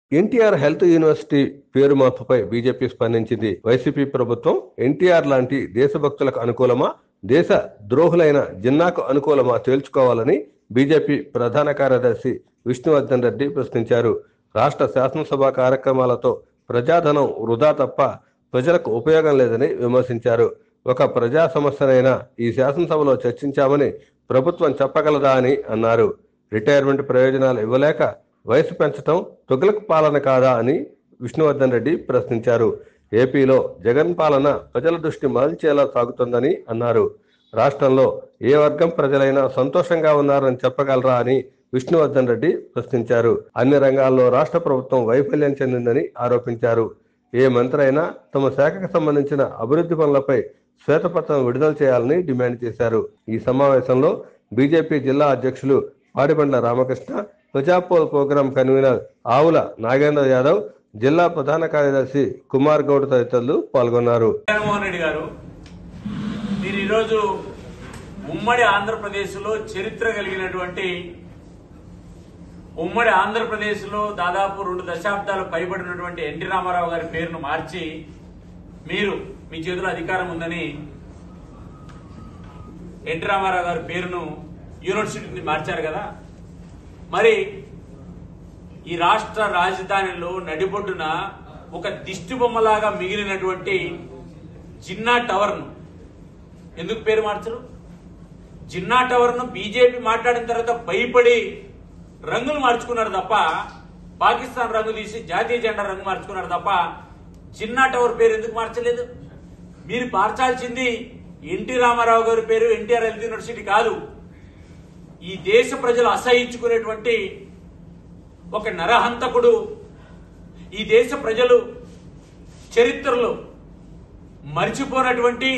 NTR health university పేరు మార్పుపై BJP స్పందించింది వైసీపీ ప్రభుత్వం ఎన్టీఆర్ లాంటి దేశభక్తులకు అనుకూలమా దేశ ద్రోహులైన జిన్నాకు అనుకూలమా తేల్చుకోవాలని బీజేపీ ప్రధాన కార్యదర్శి విష్ణువర్ధన్ రెడ్డి ప్రశ్నించారు రాష్ట్ర శాసనసభ కార్యక్రమాలతో ప్రజాధనం వృధా తప్ప ప్రజలకు ఉపయోగం లేదని విమర్శించారు ఒక ప్రజా సమస్యనైనా ఈ శాసనసభలో చర్చించామని ప్రభుత్వం చెప్పగలదా అని అన్నారు రిటైర్మెంట్ ప్రయోజనాలు ఇవ్వలేక వయసు పెంచడం తుగలక్ పాలన కాదా అని విష్ణువర్ధన్ రెడ్డి ప్రశ్నించారు ఏపీలో జగన్ పాలన ప్రజల దృష్టి మరల్చేలా సాగుతుందని అన్నారు రాష్ట్రంలో ఏ వర్గం ప్రజలైనా సంతోషంగా ఉన్నారని చెప్పగలరా అని విష్ణువర్ధన్ రెడ్డి ప్రశ్నించారు అన్ని రంగాల్లో రాష్ట్ర ప్రభుత్వం వైఫల్యం చెందిందని ఆరోపించారు ఏ మంత్రి అయినా తమ శాఖకు సంబంధించిన అభివృద్ధి పనులపై శ్వేతపత్రం విడుదల చేయాలని డిమాండ్ చేశారు ఈ సమావేశంలో బీజేపీ జిల్లా అధ్యక్షులు పాడిబండ్ల రామకృష్ణ ప్రజాపోల్ ప్రోగ్రాం కన్వీనర్ ఆవుల నాగేంద్ర యాదవ్ జిల్లా ప్రధాన కార్యదర్శి కుమార్ గౌడ్ తదితరులు పాల్గొన్నారు జగన్మోహన్ రెడ్డి గారు మీరు ఈరోజు ఉమ్మడి ఆంధ్రప్రదేశ్లో చరిత్ర కలిగినటువంటి ఉమ్మడి ఆంధ్రప్రదేశ్లో దాదాపు రెండు దశాబ్దాలు పైబడినటువంటి ఎన్టీ రామారావు గారి పేరును మార్చి మీరు మీ చేతిలో అధికారం ఉందని ఎన్టీ రామారావు గారి పేరును యూనివర్సిటీని మార్చారు కదా మరి ఈ రాష్ట్ర రాజధానిలో నడిబొడ్డున ఒక దిష్టి బొమ్మలాగా మిగిలినటువంటి జిన్నా టవర్ను ఎందుకు పేరు మార్చరు జిన్నా టవర్ను బీజేపీ మాట్లాడిన తర్వాత భయపడి రంగులు మార్చుకున్నారు తప్ప పాకిస్తాన్ రంగు తీసి జాతీయ జెండా రంగు మార్చుకున్నారు తప్ప జిన్నా టవర్ పేరు ఎందుకు మార్చలేదు మీరు మార్చాల్సింది ఎన్టీ రామారావు గారి పేరు ఎన్టీఆర్ హెల్త్ యూనివర్సిటీ కాదు ఈ దేశ ప్రజలు అసహించుకునేటువంటి ఒక నరహంతకుడు ఈ దేశ ప్రజలు చరిత్రలో మర్చిపోనటువంటి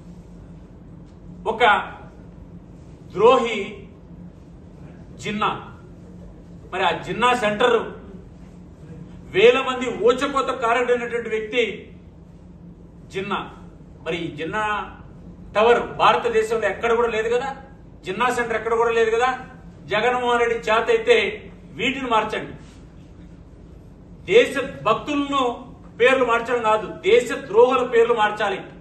ఒక ద్రోహి జిన్నా మరి ఆ జిన్నా సెంటర్ వేల మంది ఊచకోత కారడైనటువంటి వ్యక్తి జిన్నా మరి ఈ జిన్నా టవర్ భారతదేశంలో ఎక్కడ కూడా లేదు కదా జిన్నా సెంటర్ ఎక్కడ కూడా లేదు కదా జగన్మోహన్ రెడ్డి చేత అయితే వీటిని మార్చండి దేశ భక్తులను పేర్లు మార్చడం కాదు దేశ ద్రోహుల పేర్లు మార్చాలి